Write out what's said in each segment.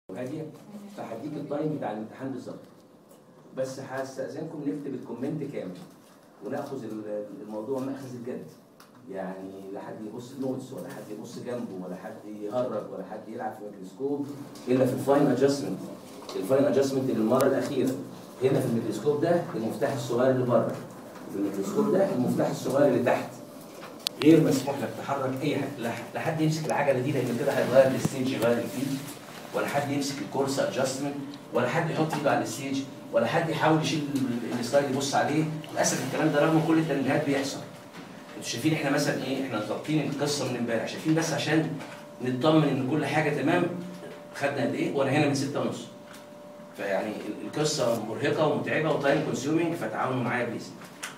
هاديه فهديك التايم بتاع الامتحان بالظبط بس هستأذنكم نكتب الكومنت كامل وناخذ ال- الموضوع مأخذ الجد يعني لا حد يبص نوتس ولا حد يبص جنبه ولا حد يهرج ولا حد يلعب في الميكروسكوب الا في الفاين ادجستمنت الفاين ادجستمنت للمره الاخيره هنا في الميكروسكوب ده المفتاح الصغير اللي بره في الميكروسكوب ده المفتاح الصغير اللي تحت غير مسموح لك تحرك اي حد لا لا حد يمسك العجله دي لان كده هيغير الستيج يغير الفيل ولا حد يمسك الكورس ادجستمنت ولا حد يحط ايده على الستيج ولا حد يحاول يشيل ال- السلايد يبص عليه للاسف الكلام ده رغم كل التنبيهات بيحصل انتوا شايفين احنا مثلا ايه احنا ظابطين القصه من امبارح شايفين بس عشان نطمن ان كل حاجه تمام خدنا قد ايه وانا هنا من ستة ونص فيعني ال- القصه مرهقه ومتعبه وتايم كونسيومينج فتعاونوا معايا بليز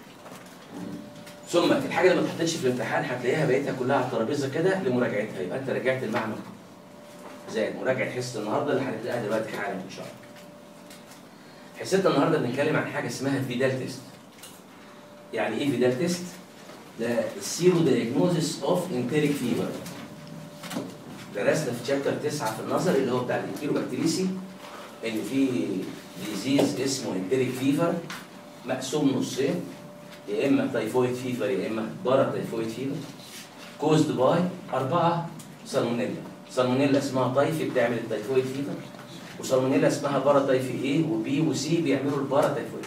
ثم الحاجه اللي ما اتحطتش في الامتحان هتلاقيها بقيتها كلها على الترابيزه كده لمراجعتها يبقى انت راجعت المعمل زائد مراجعه حصه النهارده اللي هنبداها دلوقتي حالا ان شاء الله. حصتنا النهارده بنتكلم عن حاجه اسمها فيدال تيست. يعني ايه فيدال تيست؟ ده السيرو دايجنوزيس اوف انتريك فيفر. درسنا في شابتر 9 في النظر اللي هو بتاع الانتيروبكتيريسي ان في ديزيز اسمه انتريك فيفر مقسوم نصين يا اما تايفويد فيفر يا اما بارا تايفويد فيفر كوزد باي اربعه سالمونيلا سالمونيلا اسمها طيفي بتعمل التايفويد فيفر وسالمونيلا اسمها بارا تايفي ايه وبي وسي بيعملوا البارا تايفويد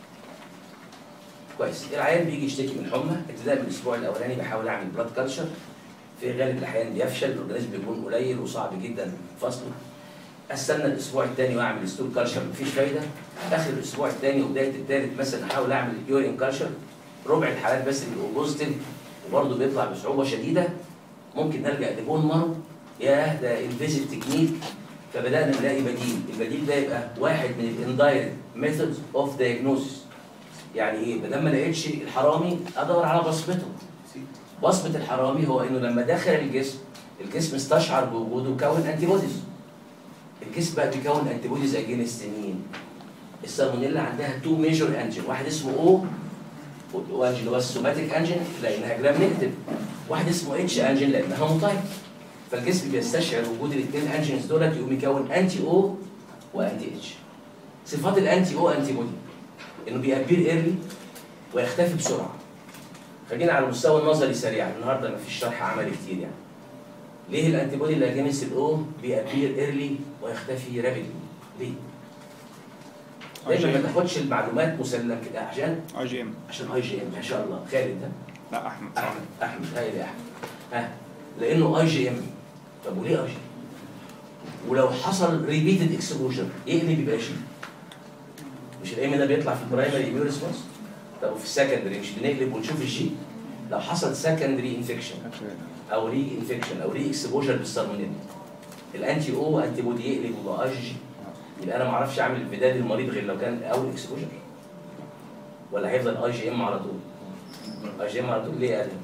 كويس العيان بيجي يشتكي من حمى ابتداء من الاسبوع الاولاني بحاول اعمل بلاد كلشر في غالب الاحيان بيفشل الاورجانيزم بيكون قليل وصعب جدا فصله استنى الاسبوع الثاني واعمل ستول كلشر مفيش فايده اخر الاسبوع الثاني وبدايه الثالث مثلا احاول اعمل يورين كلشر ربع الحالات بس اللي بيبقوا بوزيتيف وبرضه بيطلع بصعوبه شديده ممكن نلجا لبون مارو ياه ده الفيزيت تكنيك فبدانا نلاقي بديل البديل ده يبقى واحد من الاندايركت ميثودز اوف دايجنوسيس يعني ايه ما دام ما لقيتش الحرامي ادور على بصمته بصمه الحرامي هو انه لما دخل الجسم الجسم استشعر بوجوده وكون انتي بوديز الجسم بقى بيكون انتي بوديز اجينست مين؟ السالمونيلا عندها تو ميجور انجن واحد اسمه او وانجن اللي هو السوماتيك انجن لانها جرام نيجاتيف واحد اسمه اتش انجن لانها موتايب فالجسم بيستشعر وجود الاثنين انجنز دولت يقوم يكون انتي او وانتي اتش صفات الانتي او انتي بودي انه بيأبير ايرلي ويختفي بسرعه خلينا على المستوى النظري سريعا النهارده ما فيش شرح عملي كتير يعني ليه الانتي بودي اللي اجينست الاو بيأبير ايرلي ويختفي رابيدلي ليه؟ دايما ما تاخدش المعلومات مسلم كده عشان اي جي ام عشان اي جي ام ما شاء الله خالد ده لا احمد احمد احمد هاي يا احمد ها لانه اي جي ام طب وليه اي جي ولو حصل ريبيتد اكسبوجر يقلب يبقى جي مش الام ده بيطلع في البرايمري اميون ريسبونس طب وفي السكندري مش بنقلب ونشوف الجي لو حصل سكندري انفكشن او ري انفكشن او ري اكسبوجر بالسالمونيلا الانتي او انتي بودي يقلب ويبقى اي جي يبقى انا ما اعرفش اعمل البدال المريض غير لو كان اول اكسبوجر ولا هيفضل اي جي ام على طول اي جي ام على طول ليه يا ادم؟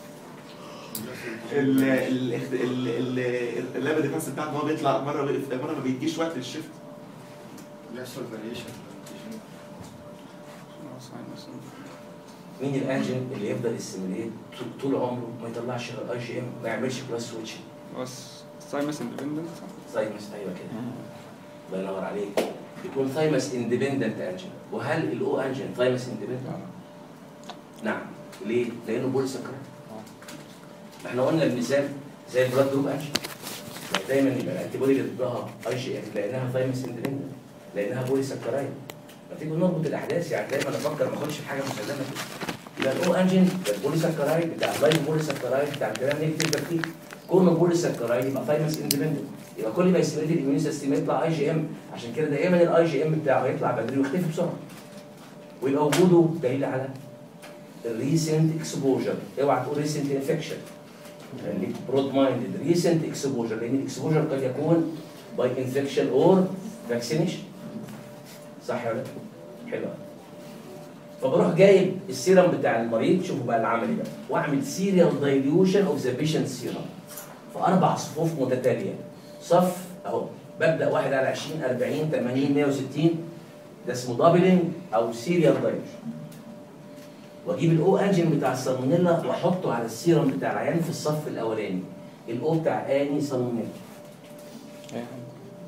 ال ال ال ال اللاب ديفنس بتاعته هو بيطلع مره ويقف- مره ما بيديش وقت للشيفت بيحصل فاريشن مين الانجن اللي يفضل يستميليت طول عمره ما يطلعش غير اي جي ام ما يعملش كلاس سويتش بس سايمس اندبندنت ثايمس ايوه كده الله ينور عليك يكون ثايمس اندبندنت انجن وهل الاو انجن ثايمس اندبندنت؟ نعم ليه؟ لانه بول سكر احنا قلنا المثال زي البلاد جروب انجن يعني دايما يبقى الانتي بودي اللي ضدها اي جي ام لانها ثايمس اندبندنت لانها بولي سكرايد ما تيجي نربط الاحداث يعني دايما افكر ما اخدش في حاجه مسلمه كده يبقى الاو انجن ده البولي سكرايد بتاع اللايف بولي سكرايد بتاع الجرام نيجاتيف تركيب كونه بولي سكرايد يبقى ثايمس اندبندنت يبقى كل ما يستمد الاميون سيستم يطلع اي جي ام عشان كده دايما الاي جي ام بتاعه هيطلع بدري ويختفي بسرعه ويبقى وجوده دليل على الريسنت اكسبوجر اوعى تقول ريسنت انفكشن خليك برود مايندد ريسنت اكسبوجر لان الاكسبوجر قد يكون باي انفكشن اور فاكسينيشن صح ولا لا؟ حلو أوي. فبروح جايب السيرم بتاع المريض شوفوا بقى العملي بقى واعمل سيريال دايليوشن اوف ذا بيشنت سيرم في اربع صفوف متتاليه صف اهو ببدا واحد على 20 40 80 160 ده اسمه دبلنج او سيريال دايليوشن واجيب الاو انجن بتاع السالمونيلا واحطه على السيرم بتاع العيان في الصف الاولاني الاو بتاع اني سالمونيلا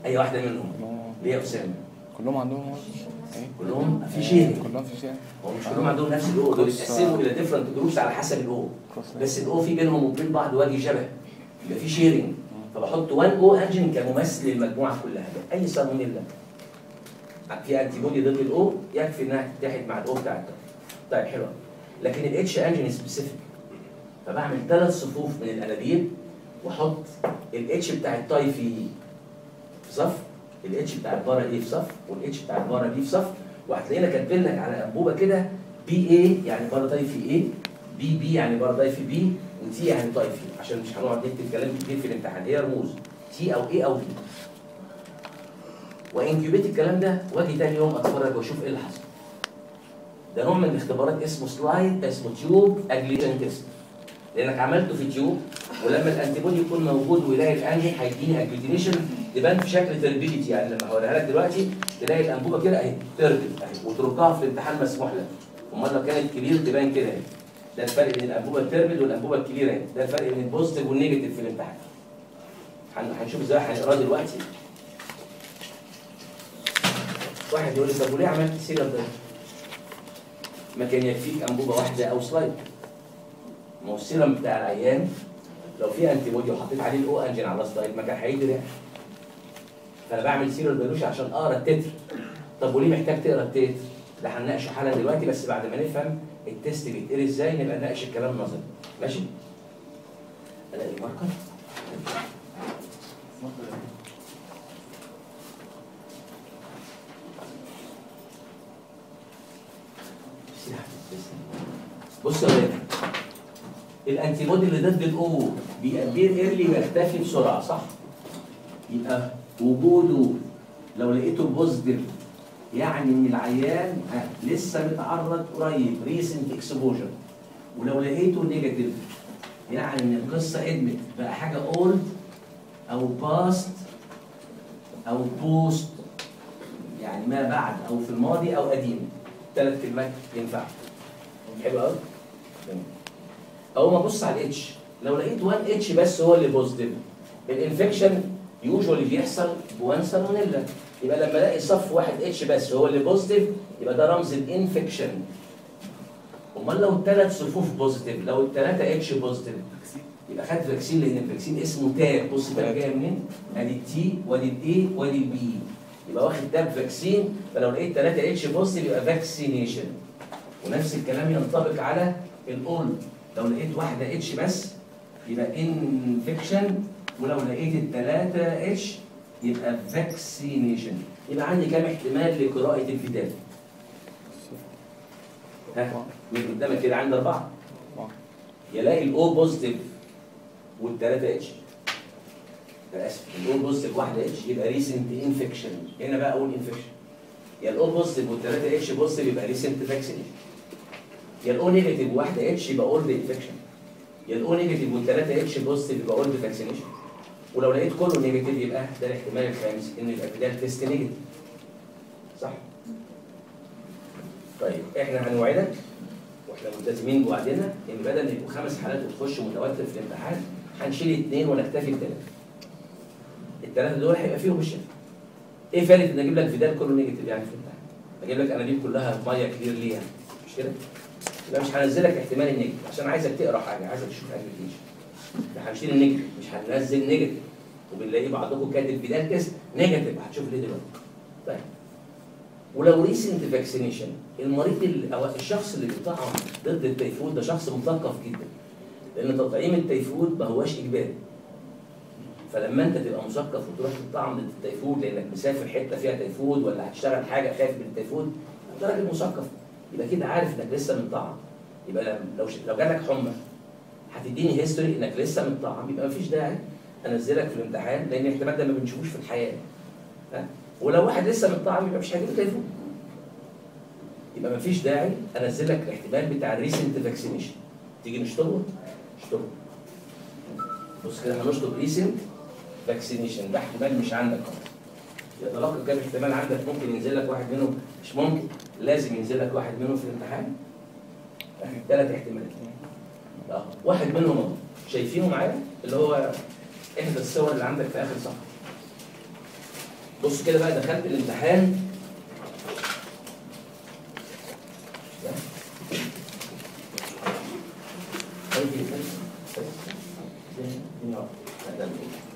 اي واحده منهم كلهم ليه يا اسامه كلهم عندهم ايه كلهم في شيرنج كلهم في شيء هو مش كلهم عندهم نفس الاو دول اتقسموا الى ديفرنت جروبس على حسب الاو بس الاو في بينهم وبين بعض وجه شبه يبقى في شيرنج فبحط 1 او انجن كممثل للمجموعه كلها اي سالمونيلا في انتي بودي ضد الاو يكفي انها تتحد مع الاو بتاعتها طيب حلو لكن الاتش انجن سبيسيفيك فبعمل ثلاث صفوف من الانابيب واحط الاتش بتاع التاي في في صف الاتش بتاع البارا ايه في صف والاتش بتاع البارا بي في صف وهتلاقينا كاتبين لك على انبوبه كده بي اي يعني بارا تاي في ايه بي بي يعني بارا تاي في بي وتي يعني تاي في عشان مش هنقعد نكتب كلام كتير في الامتحان هي رموز تي او اي او بي وانكيوبيت الكلام ده واجي تاني يوم اتفرج واشوف ايه اللي حصل ده نوع من الاختبارات اسمه سلايد اسمه تيوب اجليشن تيست لانك عملته في تيوب ولما الانتيبودي يكون موجود ويلاقي الانجي هيديني اجلوتينيشن تبان في شكل تربيليتي يعني لما هوريها لك دلوقتي تلاقي الانبوبه كده اهي تربل اهي وتركها في الامتحان مسموح لك امال لو كانت كبير تبان كده اهي ده الفرق بين الانبوبه التربل والانبوبه الكبيره اهي ده الفرق بين البوزيتيف والنيجاتيف في الامتحان هن- هنشوف ازاي هنقراه دلوقتي واحد يقول لي طب وليه عملت سيريال ده؟ ما كان يكفيك انبوبه واحده او سلايد ما هو السيرم بتاع العيان لو في انتي بودي وحطيت عليه الاو انجن على سلايد ما كان هيجي رياكشن فانا بعمل سيرال بلوش عشان اقرا التتر طب وليه محتاج تقرا التتر؟ ده هنناقشه حالا دلوقتي بس بعد ما نفهم التست بيتقري ازاي نبقى نناقش الكلام نظري ماشي؟ الاقي ماركر بص يا ولاد الانتي بودي اللي ضد الاو بيأبير ايرلي ويختفي بسرعه صح؟ يبقى وجوده لو لقيته بوزيتيف يعني ان العيان ها لسه متعرض قريب ريسنت اكسبوجر ولو لقيته نيجاتيف يعني ان القصه ادمت بقى حاجه اولد او باست او بوست يعني ما بعد او في الماضي او قديم ثلاث كلمات ينفع حلو قوي تمام. اول ما ابص على الاتش لو لقيت 1 اتش بس هو اللي بوزيتيف الانفكشن يوجوالي بيحصل بوان سالمونيلا يبقى لما الاقي صف واحد اتش بس هو اللي بوزيتيف يبقى ده رمز الانفكشن امال لو الثلاث صفوف بوزيتيف لو الثلاثه اتش بوزيتيف يبقى خدت فاكسين لان الفاكسين اسمه تاب بص بقى جايه منين؟ ادي التي وادي الاي وادي البي يبقى واخد تاب فاكسين فلو لقيت 3 اتش بوزيتيف يبقى فاكسينيشن ونفس الكلام ينطبق على الاولد لو لقيت واحده اتش بس يبقى انفكشن ولو لقيت الثلاثه اتش يبقى فاكسينيشن يبقى عندي كام احتمال لقراءه الفيتال ها من قدامك كده عندي اربعه أربعة. يلاقي الاو بوزيتيف والثلاثه اتش اسف الاو بوزيتيف واحده اتش يبقى ريسنت انفكشن هنا بقى اقول انفكشن يا الاو بوزيتيف والثلاثه اتش بوزيتيف يبقى ريسنت فاكسينيشن يا الاو نيجاتيف وواحده اتش يبقى اولد انفكشن يا الاو نيجاتيف والثلاثه اتش بوزيتيف يبقى اولد فاكسينيشن ولو لقيت كله نيجاتيف يبقى ده الاحتمال الخامس ان يبقى ده التست نيجاتيف صح طيب احنا هنوعدك واحنا ملتزمين بوعدنا ان بدل ما يبقوا خمس حالات وتخش متوتر في الامتحان هنشيل اثنين ونكتفي بثلاثه الثلاثه دول هيبقى فيهم الشفا ايه فائده ان اجيب لك فيدال كله نيجاتيف يعني في الامتحان اجيب لك انابيب كلها ميه كتير ليها مش كده يبقى مش هنزلك احتمال النيجاتيف عشان عايزك تقرا حاجه عايزك تشوف اجريجيشن ده هنشيل النيجاتيف مش هننزل نيجاتيف وبنلاقي بعضكم كاتب فيدال تيست نيجاتيف هتشوف ليه دلوقتي طيب ولو ريسنت فاكسينيشن المريض اللي او الشخص اللي بيطعم ضد التيفود ده شخص مثقف جدا لان تطعيم التيفود ما هواش اجباري فلما انت تبقى مثقف وتروح تطعم ضد التيفود لانك مسافر حته فيها تيفود ولا هتشتغل حاجه خايف من التيفود انت راجل مثقف يبقى كده عارف انك لسه مطعم يبقى لم- لو ش- لو جالك حمى هتديني هيستوري انك لسه مطعم يبقى مفيش داعي انزلك في الامتحان لان الاحتمال ده ما بنشوفوش في الحياه ها ولو واحد لسه مطعم يبقى مش هيجيله تيفود يبقى مفيش داعي انزل لك الاحتمال بتاع الريسنت فاكسينيشن تيجي نشطبه نشطبه بص كده هنشطب ريسنت فاكسينيشن ده احتمال مش عندك خالص يتلقى كام احتمال عندك ممكن ينزل لك واحد منهم مش ممكن لازم ينزل لك واحد منهم في الامتحان ثلاث احتمالات اه واحد منهم اهو شايفينه معايا اللي هو احدى الصور اللي عندك في اخر صفحه بص كده بقى دخلت الامتحان ده. طيب، طيب، طيب. ده، ده، ده، ده.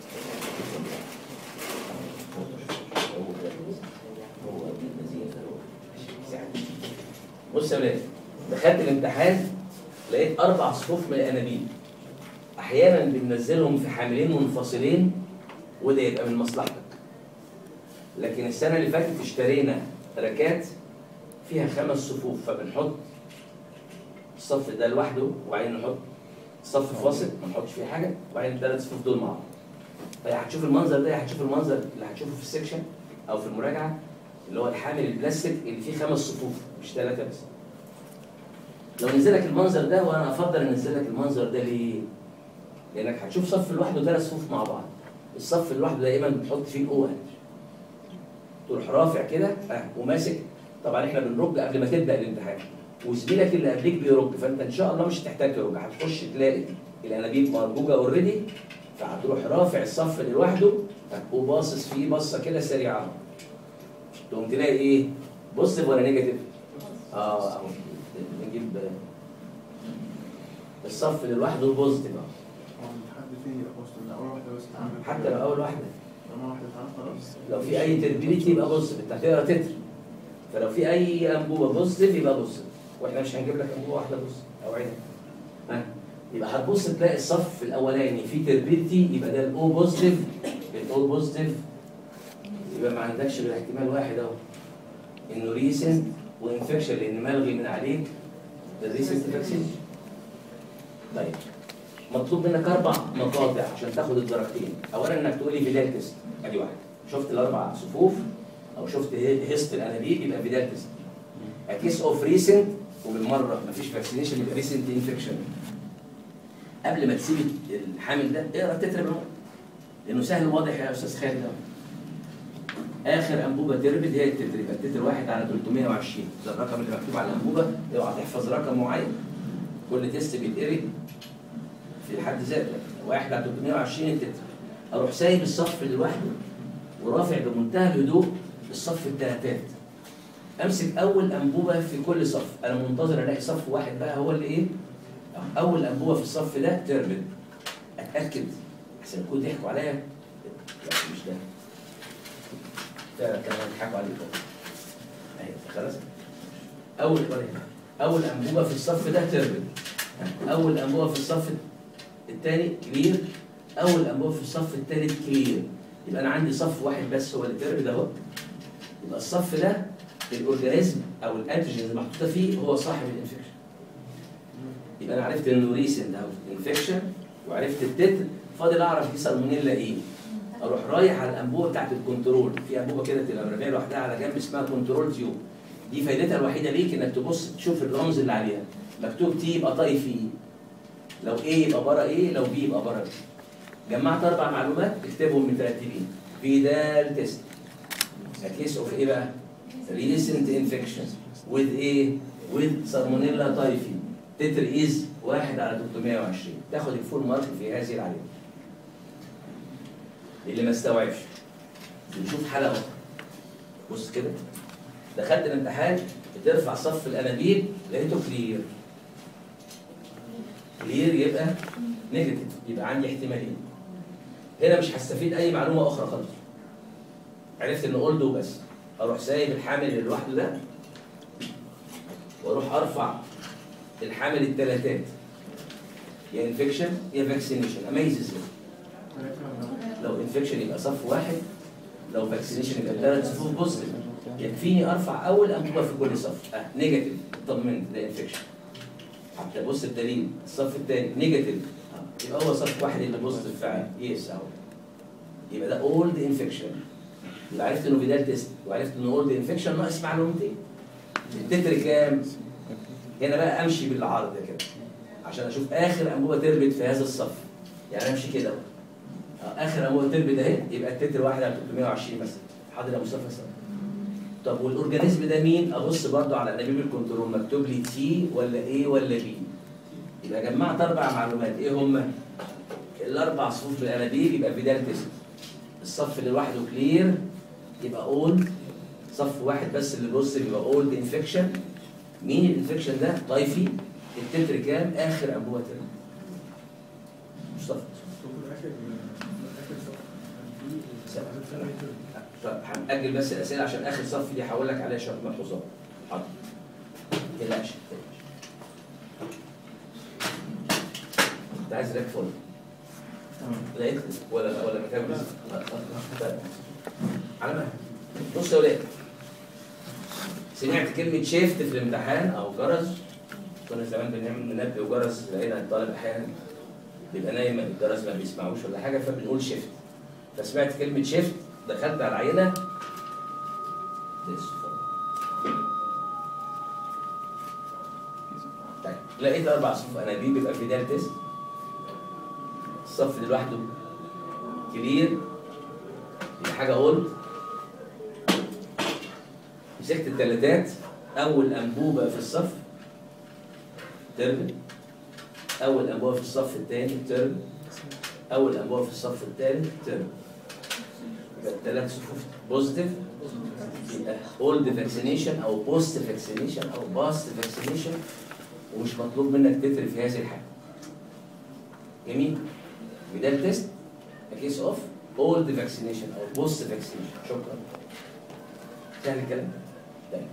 هو ده. هو ابن الذين هو. بص يا ولاد دخلت الامتحان لقيت اربع صفوف من الانابيب احيانا بننزلهم في حاملين منفصلين وده يبقى من مصلحتك لكن السنه اللي فاتت اشترينا ركات فيها خمس صفوف فبنحط الصف ده لوحده وبعدين نحط صف فاصل ما نحطش فيه حاجه وبعدين الثلاث صفوف دول مع بعض فيا هتشوف المنظر ده يا هتشوف المنظر اللي هتشوفه في السكشن او في المراجعه اللي هو الحامل البلاستيك اللي فيه خمس صفوف مش ثلاثه بس لو نزل لك المنظر ده وانا افضل انزل لك المنظر ده ليه؟ لانك هتشوف صف لوحده ثلاث صفوف مع بعض الصف لوحده دايما بتحط فيه الاو تروح رافع كده اه وماسك طبعا احنا بنرج قبل ما تبدا الامتحان وزميلك اللي قبليك بيرج فانت ان شاء الله مش هتحتاج ترج هتخش تلاقي الانابيب مرجوجه اوريدي فهتروح رافع الصف لوحده وباصص فيه بصه كده سريعه تقوم تلاقي ايه؟ بوزيتيف ولا نيجاتيف؟ اه اهو نجيب الصف اللي لوحده بوزيتيف اهو هو الحد فيه أوصل لأول واحدة بس تعمل حتى لو اول واحده لما واحدة تعمل خلاص لو في اي تربيليتي يبقى بوزيتيف انت هتقرا تتر فلو في اي انبوبه بوزيتيف يبقى بوزيتيف واحنا مش هنجيب لك انبوبه واحده بوزيتيف اوعدك ها يبقى هتبص تلاقي الصف الاولاني فيه تربيليتي يبقى ده الاو بوزيتيف الاو بوزيتيف يبقى ما عندكش غير احتمال واحد اهو انه ريسنت وانفكشن لان ملغي من عليك الريسنت فاكسين طيب مطلوب منك اربع مقاطع عشان تاخد الدرجتين اولا انك تقول لي فيدال تيست ادي واحد شفت الاربع صفوف او شفت هيست الانابيب يبقى فيدال تيست كيس اوف ريسنت وبالمره مفيش فاكسينيشن يبقى ريسنت انفكشن قبل ما تسيب الحامل ده اقرا التتر بالمره لانه سهل واضح يا استاذ خالد أهو. اخر انبوبه تربد هي التتر يبقى التتر واحد على 320 ده الرقم اللي مكتوب على الانبوبه اوعى تحفظ رقم معين كل تيست بيتقري في حد ذاته واحد على 320 التتر اروح سايب الصف لوحده ورافع بمنتهى الهدوء الصف التلاتات امسك اول انبوبه في كل صف انا منتظر الاقي صف واحد بقى هو اللي ايه اول انبوبه في الصف ده تربد اتاكد احسن يكون ضحكوا عليا لا مش ده ده كانوا بيضحكوا عليك ايوه خلاص اول اول انبوبه في الصف ده تربد اول انبوبه في الصف الثاني كلير اول انبوبه في الصف الثالث كلير يبقى انا عندي صف واحد بس هو اللي تربد اهو يبقى الصف ده الاورجانيزم او الانتيجين اللي محطوطه فيه هو صاحب الانفكشن يبقى انا عرفت انه ريسنت او انفكشن وعرفت التتر فاضل اعرف دي سالمونيلا ايه اروح رايح على الانبوبه بتاعت الكنترول في انبوبه كده تبقى مرميه لوحدها على جنب اسمها كنترول تيوب دي فايدتها الوحيده ليك انك تبص تشوف الرمز اللي عليها مكتوب تي يبقى طاي فيه لو ايه يبقى بره ايه لو بي يبقى بره بي جمعت اربع معلومات اكتبهم مترتبين فيدال تيست كيس اوف ايه بقى recent infection with ايه with salmonella typhi تتر از 1 على 320 تاخد الفول مارك في هذه العلامه اللي ما استوعبش نشوف حلقه اخرى بص كده دخلت الامتحان بترفع صف الانابيب لقيته كلير كلير يبقى نيجاتيف يبقى عندي احتمالين هنا مش هستفيد اي معلومه اخرى خالص عرفت ان اولدو بس اروح سايب الحامل اللي لوحده ده واروح ارفع الحامل الثلاثات يا انفكشن يا فاكسينيشن اميز ازاي لو انفكشن يبقى صف واحد لو فاكسينيشن يبقى ثلاث صفوف بوزيتيف يكفيني ارفع اول انبوبه في كل صف اه نيجاتيف اطمنت ده انفكشن حتى بص الدليل الصف الثاني نيجاتيف آه. يبقى هو صف واحد اللي بوزيتيف فعلا يس اهو يبقى ده اولد انفكشن يبقى عرفت انه فيدال تيست وعرفت انه اولد انفكشن ناقص معلومتين التتر كام؟ هنا بقى امشي بالعرض كده عشان اشوف اخر انبوبه تربت في هذا الصف يعني امشي كده اهو آه، اخر انبوبه تربت اهي يبقى التتر واحد على 320 مثلا حاضر يا مصطفى سلام طب والاورجانيزم ده مين؟ ابص برضه على انابيب الكنترول مكتوب لي تي ولا ايه ولا بي يبقى جمعت اربع معلومات ايه هم؟ الاربع صفوف بالانابيب يبقى فيدال تيست الصف اللي لوحده كلير يبقى اولد صف واحد بس اللي بص يبقى اولد انفكشن مين الانفكشن ده؟ طايفي التتر كام؟ اخر انبوبه ترم مصطفى طب هنأجل بس الأسئلة عشان آخر صف دي هقول لك عليها شوية ملحوظات. حاضر. ما تقلقش ما تقلقش. أنت عايز راك فل لقيت ولا ولا مكان بس؟ طيب. على مهلك. بص يا ولاد سمعت كلمة شيفت في الامتحان أو جرس كنا زمان بنعمل منبه وجرس لقينا الطالب أحيانا بيبقى نايم الجرس ما بيسمعوش ولا حاجة فبنقول شيفت فسمعت كلمة شيفت دخلت على العينة طيب لقيت أربع صفوف أنابيب بيبقى في ده تيست الصف ده لوحده كبير دي حاجة قلت مسكت التلاتات أول أنبوبة في الصف تربل أول أنبوبة في الصف الثاني تربل أول أنبوبة في الصف الثالث تربل يبقى الثلاث صفوف بوزيتيف يبقى اولد فاكسينيشن او بوست فاكسينيشن او باست فاكسينيشن ومش مطلوب منك تتر في هذه الحاله. جميل؟ وده التست كيس اوف اولد فاكسينيشن او بوست فاكسينيشن شكرا. سهل الكلام؟ طيب.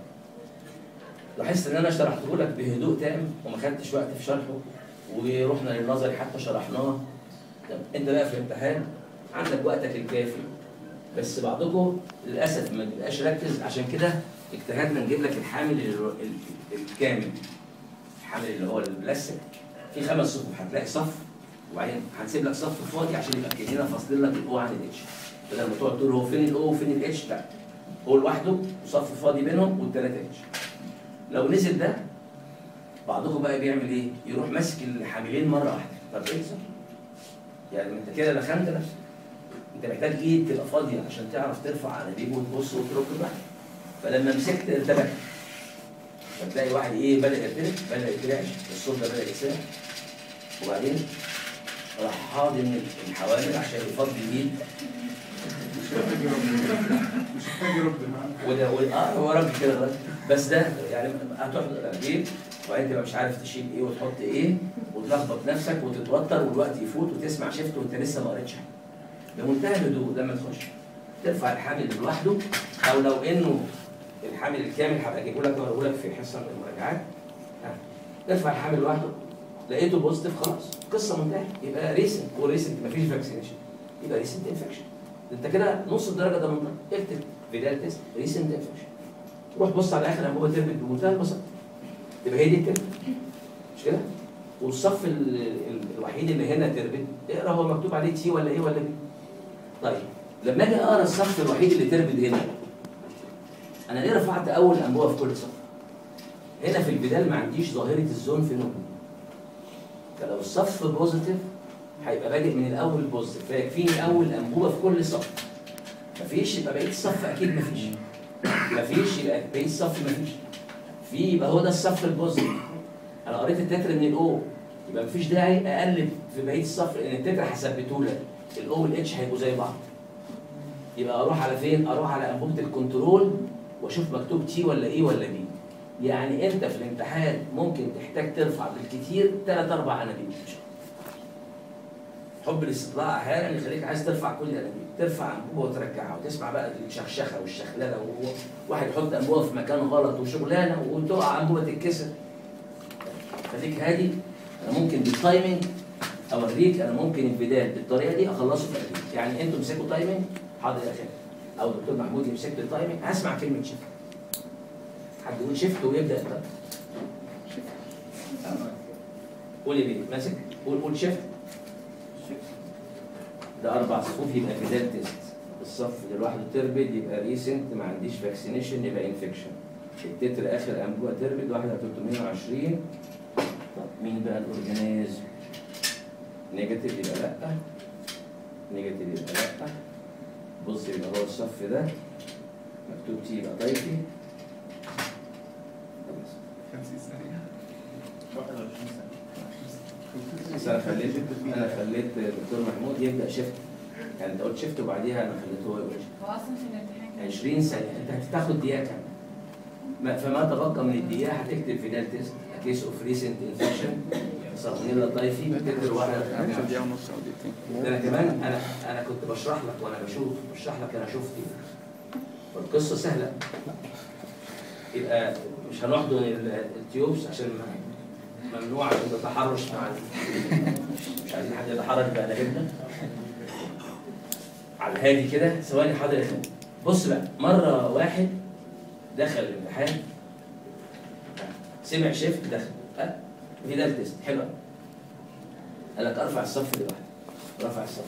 لاحظت ان انا شرحته لك بهدوء تام وما خدتش وقت في شرحه ورحنا للنظري حتى شرحناه. طب انت بقى في الامتحان عندك وقتك الكافي بس بعضكم للاسف ما بيبقاش ركز عشان كده اجتهدنا نجيب لك الحامل ال- ال- الكامل الحامل اللي هو البلاستيك في خمس صفوف هتلاقي صف وبعدين هنسيب لك صف فاضي عشان يبقى كاننا فاصلين لك الاو عن الاتش بدل ما تقعد تقول هو فين الاو وفين الاتش لا هو لوحده وصف فاضي بينهم والثلاثه اتش لو نزل ده بعضكم بقى بيعمل ايه؟ يروح ماسك الحاملين مره واحده طب ايه ده؟ يعني انت كده لخنت نفسك انت محتاج ايد تبقى فاضيه عشان تعرف ترفع انابيب وتبص وترك بقى فلما مسكت ارتبكت فتلاقي واحد ايه بدا يرتبك بدا يترعش الصوت ده بدا يسرع وبعدين راح حاضن الحوامل عشان يفضي الايد مش محتاج يرد مش محتاج يرد معانا وده وده- اه هو راجل كده راجل. بس ده يعني هتحط الانابيب وبعدين تبقى مش عارف تشيل ايه وتحط ايه وتلخبط نفسك وتتوتر والوقت يفوت وتسمع شفت وانت لسه ما قريتش حاجه بمنتهى الهدوء لما تخش ترفع الحامل لوحده او لو انه الحامل الكامل هبقى اجيبه لك واقوله لك في حصه من المراجعات ها. ترفع الحامل لوحده لقيته بوزيتيف خلاص قصه منتهيه يبقى ريسنت وريسنت مفيش فاكسينيشن يبقى ريسنت انفكشن انت كده نص الدرجه ده منطق اكتب فيدال تيست ريسنت انفكشن روح بص على اخر انبوبه تربت بمنتهى البساطه تبقى هي دي التربت مش كده؟ والصف ال- ال- الوحيد اللي هنا تربت اقرا هو مكتوب عليه تي ولا ايه ولا بي طيب لما اجي اقرا الصف الوحيد اللي تربت هنا انا ليه رفعت اول انبوبه في كل صف؟ هنا في البدال ما عنديش ظاهره الزون فينومين فلو الصف بوزيتيف هيبقى بادئ من الاول بوزيتيف فيكفيني اول انبوبه في كل صف مفيش يبقى بقيه الصف اكيد مفيش مفيش يبقى بقيه الصف مفيش في يبقى هو ده الصف البوزيتيف انا قريت التتر من الاو يبقى مفيش داعي اقلب في بقيه الصف لان التتر هثبته لك الاو والاتش هيبقوا زي بعض يبقى اروح على فين؟ اروح على انبوبه الكنترول واشوف مكتوب تي ولا ايه ولا بي يعني انت في الامتحان ممكن تحتاج ترفع بالكتير ثلاث اربع انابيب حب الاستطلاع احيانا يخليك عايز ترفع كل الانابيب ترفع انبوبه وترجعها وتسمع بقى الشخشخه والشخلله وواحد يحط انبوبه في مكان غلط وشغلانه وتقع انبوبه تتكسر خليك هادي انا ممكن بالتايمنج اوريك انا ممكن البدايه بالطريقه دي اخلصه في قلبي يعني انتوا مسكوا تايمنج حاضر يا اخي او دكتور محمود يمسك لي التايمنج هسمع كلمه شيفت حد يقول شيفت ويبدا التايمنج قول يا بيه ماسك قول قول شيفت ده اربع صفوف يبقى بدايه تيست الصف اللي لوحده تربد يبقى ريسنت ما عنديش فاكسينيشن يبقى انفكشن التتر اخر انبوبه تربد واحد على 320 طب مين بقى الاورجانيزم نيجاتيف يبقى لا نيجاتيف يبقى لا بص يبقى هو الصف ده مكتوب تي يبقى طيفي خلاص 50 ثانية 21 سنة بس انا خليت انا خليت دكتور محمود يبدا شيفت يعني انت قلت شيفت وبعديها انا خليته هو يقول شيفت هو اصلا في الامتحان 20 ثانيه انت هتاخد دقيقه كامله ما- فما تبقى من الدقيقه هتكتب فينال تيست كيس اوف ريسنت انفكشن سالمونيلا تايفي تكتب ورقه هناخد دقيقة ونص أو دقيقتين ده انا كمان انا انا كنت بشرح لك وانا بشوف بشرح لك انا شفت ايه والقصه سهله يبقى مش هنحضن ال- التيوبس عشان ما- ممنوع عشان التحرش مع ال- مش عايزين حد يتحرش بقلبنا على الهادي كده ثواني حاضر يا فندم بص بقى مره واحد دخل الامتحان سمع شيفت دخل ها في ده التست حلو أوي. قال لك ارفع الصف لوحده رفع الصف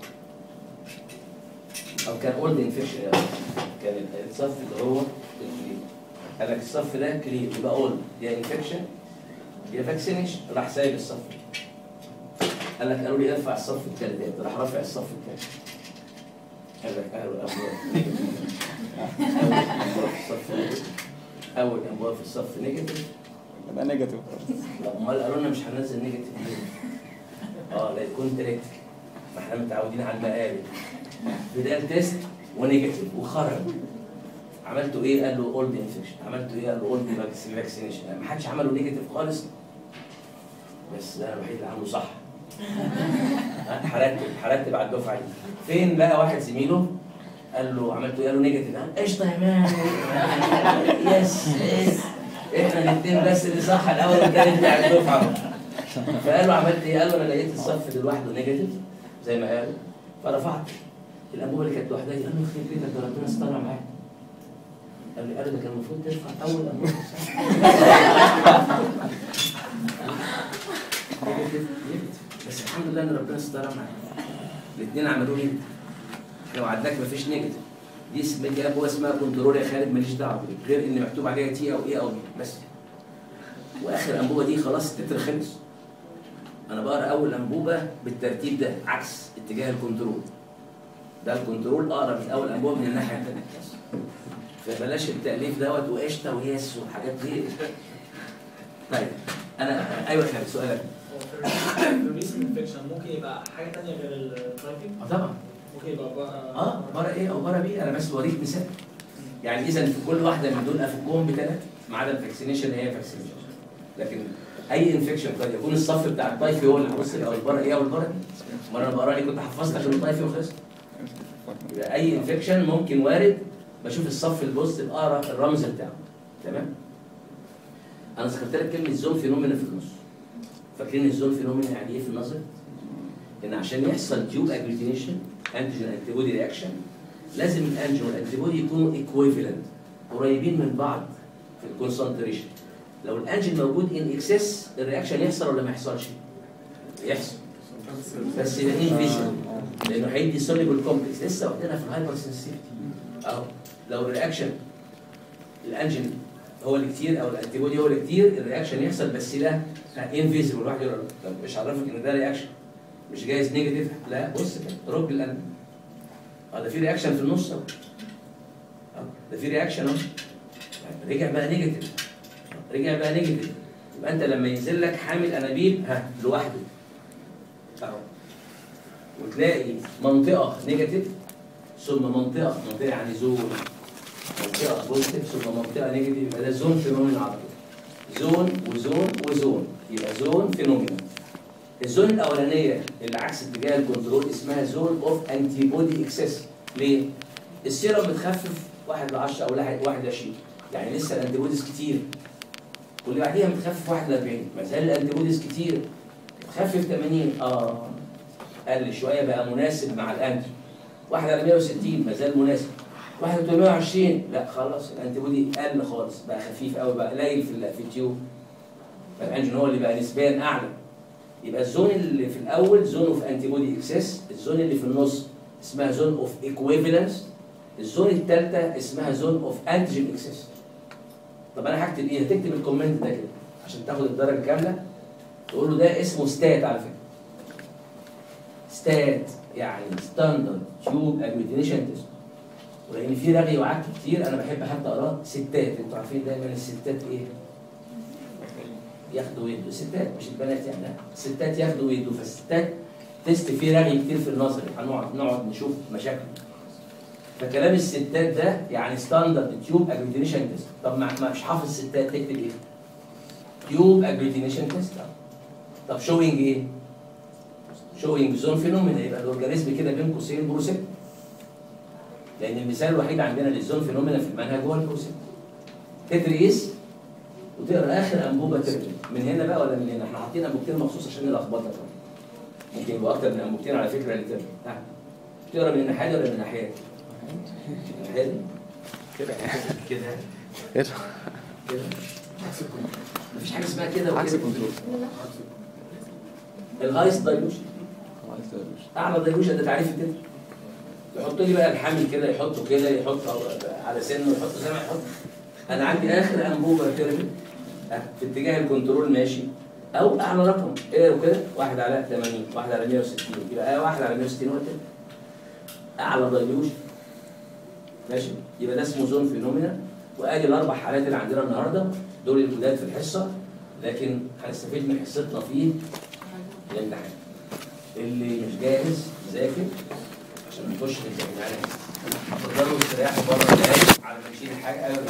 او كان اولد انفكشن كان الصف اللي هو الكلين قال لك الصف ده كلين يبقى اولد يا انفكشن يا فاكسينيشن راح سايب الصف قال لك قالوا لي ارفع الصف الثالث راح رافع الصف الثالث قال لك قالوا الابواب اول انبواب في الصف نيجاتيف اول انبواب في الصف نيجاتيف يبقى نيجاتيف لا امال قالوا لنا مش هننزل نيجاتيف ليه؟ اه لا يكون دايركت ما احنا متعودين على المقالب بدال تيست ونيجاتيف وخرج عملتوا ايه؟ قال له اولد انفكشن عملتوا ايه؟ قال له اولد فاكسينيشن ما حدش عمله نيجاتيف خالص بس ده انا الوحيد اللي عامله صح هرتب هرتب على الدفعه دي فين بقى واحد زميله قال له عملتوا ايه؟ قال له نيجاتيف قال قشطه يا مان يس يس احنا الاثنين بس اللي صح الاول والثاني بتاع الدفعه فقال له عملت ايه؟ قال له انا لقيت الصف ده لوحده نيجاتيف زي ما قال فرفعت الانبوبه اللي كانت لوحدها دي قال له يخرب بيتك ده ربنا استر معاك قال لي قال له ده كان المفروض ترفع اول انبوبه نيجاتيف نيجاتيف بس الحمد لله ان ربنا استر معاك الاثنين عملوا ايه؟ احنا وعدناك مفيش نيجاتيف دي اسم دي انبوبه اسمها كنترول يا خالد ماليش دعوه بيه غير ان مكتوب عليها تي او ايه او بي بس واخر انبوبه دي خلاص التتر خلص انا بقرا اول انبوبه بالترتيب ده عكس اتجاه الكنترول ده الكنترول اقرا من اول انبوبه من الناحيه الثانيه فبلاش التاليف دوت وقشطه وياس والحاجات دي طيب انا ايوه خالد سؤالك في الريسن انفكشن ممكن يبقى حاجه ثانيه غير التايبنج اه طبعا ممكن يبقى بقى اه بره ايه او بره بي انا بس بوريك مثال يعني اذا في كل واحده من دول افكهم بثلاثه ما عدا الفاكسينيشن هي فاكسينيشن لكن اي انفكشن قد يكون الصف بتاع الطايفي هو اللي وصل او البره ايه او البره دي امال انا بقرا لي كنت حفظت لك الطايفي وخلص يبقى اي انفكشن ممكن وارد بشوف الصف البوزيتيف اقرا الرمز بتاعه تمام انا ذكرت لك كلمه زون فينومينا في النص فاكرين الزون فينومينا يعني ايه في النظر؟ ان عشان يحصل تيوب اجلوتينيشن انتيجين انتي بودي رياكشن لازم الانجين والانتي بودي يكونوا ايكويفالنت قريبين من بعض في الكونسنتريشن لو الانجين موجود ان اكسس الرياكشن يحصل ولا ما يحصلش؟ يحصل بس يبقى انفيزبل لانه هيدي سوليبل كومبلكس لسه واخدينها في الهايبر سنسيتيفيتي اهو لو الرياكشن الانجين هو اللي كتير او الانتي بودي هو اللي كتير الرياكشن يحصل بس ده انفيزبل واحد يقول لك طب مش عرفك ان ده رياكشن مش جايز نيجاتيف لا بص كده رج القلب اه ده في رياكشن في النص اهو اه ده في رياكشن اهو رجع بقى نيجاتيف رجع بقى نيجاتيف يبقى انت لما ينزل لك حامل انابيب ها لوحده اهو وتلاقي منطقه نيجاتيف ثم منطقه منطقه يعني زون منطقه بوزيتيف ثم منطقه نيجاتيف يبقى ده زون فينومينا على طول زون وزون وزون يبقى زون فينومينا الزون الاولانيه اللي عكس اتجاه الكنترول اسمها زون اوف انتي بودي اكسس ليه؟ السيرم متخفف 1 ل 10 او 1 ل 20 يعني لسه الانتي بوديز كتير واللي بعديها متخفف 1 ل 40 ما زال الانتي بوديز كتير خفف 80 اه قل شويه بقى مناسب مع الانتي 1 على 160 ما زال مناسب 1 على 320 لا خلاص الانتي بودي قل خالص بقى خفيف قوي بقى قليل في ال- في التيوب فالانجين هو اللي بقى نسبيا اعلى يبقى الزون اللي في الاول زون اوف انتي بودي اكسس الزون اللي في النص اسمها زون اوف ايكويفالنس الزون الثالثه اسمها زون اوف انتيجين اكسس طب انا هكتب ايه هتكتب الكومنت ده كده عشان تاخد الدرجه كامله تقول له ده اسمه ستات على فكره ستات يعني ستاندرد تيوب اجلوتينيشن تيست ولان في رغي وعك كتير انا بحب حتى اقراه ستات انتوا عارفين دايما الستات ايه ياخدوا ويدوا ستات مش البنات يعني لا الستات ياخدوا ويدوا فالستات تيست فيه رغي كتير في النظري هنقعد نقعد نشوف مشاكل فكلام الستات ده يعني ستاندرد تيوب اجلوتينيشن تيست طب ما ما مش حافظ الستات تكتب ايه؟ تيوب اجلوتينيشن تيست طب شوينج ايه؟ شوينج زون فينومينا يبقى الاورجانيزم كده بين قوسين بروسيت لان المثال الوحيد عندنا للزون فينومينا في المنهج هو البروسيت تدريس وتقرا اخر انبوبه ترجم من هنا بقى ولا من هنا؟ احنا حاطين انبوبتين مخصوص عشان نلخبطك ممكن يبقوا اكتر من انبوبتين على فكره اللي ترجم نعم تقرا من الناحيه دي ولا من الناحيه دي؟ من الناحيه دي؟ كده كده كده كده مفيش حاجه اسمها كده عكس وكده الكنترول الهايست دايلوشن عكس الدايلوشن. اعلى دايلوشن ده تعريف التتر يحط لي بقى الحامل كده يحطه كده يحط على سنه يحط زي ما يحط انا عندي اخر انبوبه كده أه، في اتجاه الكنترول ماشي او اعلى رقم ايه وكده واحد على 80 واحد على 160 يبقى واحد على 160 هو كده اعلى دايلوشن ماشي يبقى ده اسمه زون فينومينا وادي الاربع حالات اللي عندنا النهارده دول الجداد في الحصه لكن هنستفيد من حصتنا في الامتحان اللي مش جاهز ذاكر عشان نخش في الامتحان هتفضلوا تريحوا بره دقايق على ما نشيل الحاجه ايوه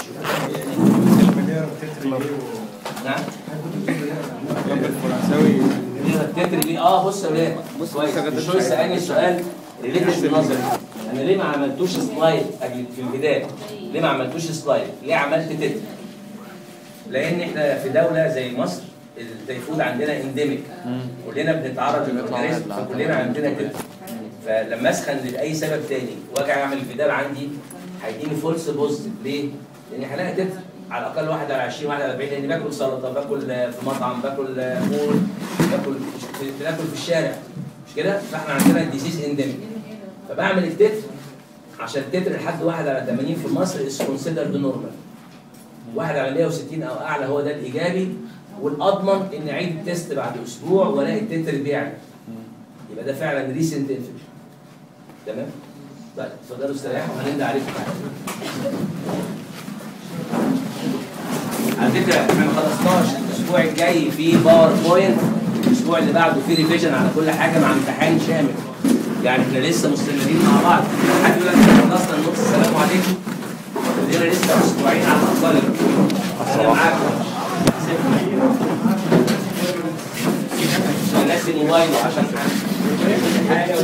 نشوف نعم اللمبة الفرنساوي ليه التتر ليه اه بص يا ولاد بص كويس بص يا مش جدع. هو سالني السؤال ريليتد بالنظري انا ليه ما عملتوش سلايد قبل في البدايه ليه ما عملتوش سلايد ليه عملت تتر لان احنا في دوله زي مصر التيفود عندنا انديميك كلنا بنتعرض للاورجانيزم فكلنا عندنا تتر فلما اسخن لاي سبب تاني واجي اعمل الفداء عندي هيديني فولس بوزيتيف ليه؟ لان هلاقي تتر على الاقل واحد على 20 واحد على 40 لاني باكل سلطه باكل في مطعم باكل مول باكل بناكل في الشارع مش كده؟ فاحنا عندنا الديزيز انديميك فبعمل التتر عشان التتر لحد واحد على 80 في مصر از كونسيدرد نورمال واحد على 160 او اعلى هو ده الايجابي والاضمن ان اعيد التست بعد اسبوع والاقي التتر بيعلى يبقى ده فعلا ريسنت انفكشن تمام؟ طيب اتفضلوا استريحوا هنندى عليكم بعد على فكره احنا ما خلصناش الاسبوع الجاي في باوربوينت الاسبوع اللي بعده في ريفيجن على كل حاجه مع امتحان شامل يعني احنا لسه مستمرين مع بعض حد يقول لك احنا خلصنا النص السلام عليكم عندنا لسه اسبوعين على الاقل انا معاكم عشان ناسي موبايله عشان حاجه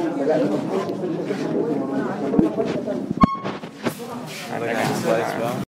هرجع كويس بقى